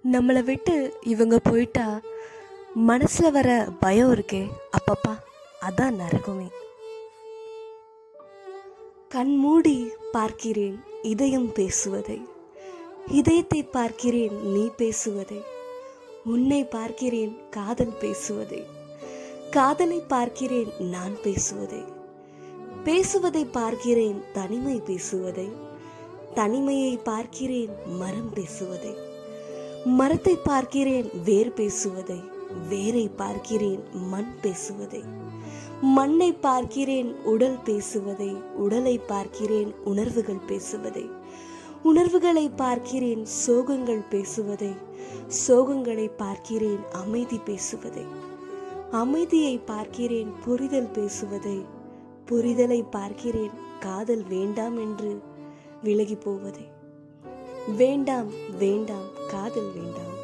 நம்மளை விட்டு இவங்க போயிட்டா மனசுல வர பயம் இருக்கே அப்பப்பா அதான் நரகமே கண் மூடி பார்க்கிறேன் இதயம் பேசுவதை இதயத்தை பார்க்கிறேன் நீ பேசுவதை உன்னை பார்க்கிறேன் காதல் பேசுவதை காதலை பார்க்கிறேன் நான் பேசுவதை பேசுவதை பார்க்கிறேன் தனிமை பேசுவதை தனிமையை பார்க்கிறேன் மரம் பேசுவதை மரத்தை பார்க்கிறேன் வேர் பேசுவதை வேரை பார்க்கிறேன் மண் பேசுவதை மண்ணை பார்க்கிறேன் உடல் பேசுவதை உடலை பார்க்கிறேன் உணர்வுகள் பேசுவதை உணர்வுகளை பார்க்கிறேன் சோகங்கள் பேசுவதை சோகங்களை பார்க்கிறேன் அமைதி பேசுவதை அமைதியை பார்க்கிறேன் புரிதல் பேசுவதை புரிதலை பார்க்கிறேன் காதல் வேண்டாம் என்று விலகி போவதை வேண்டாம் வேண்டாம் காதல் வேண்டாம்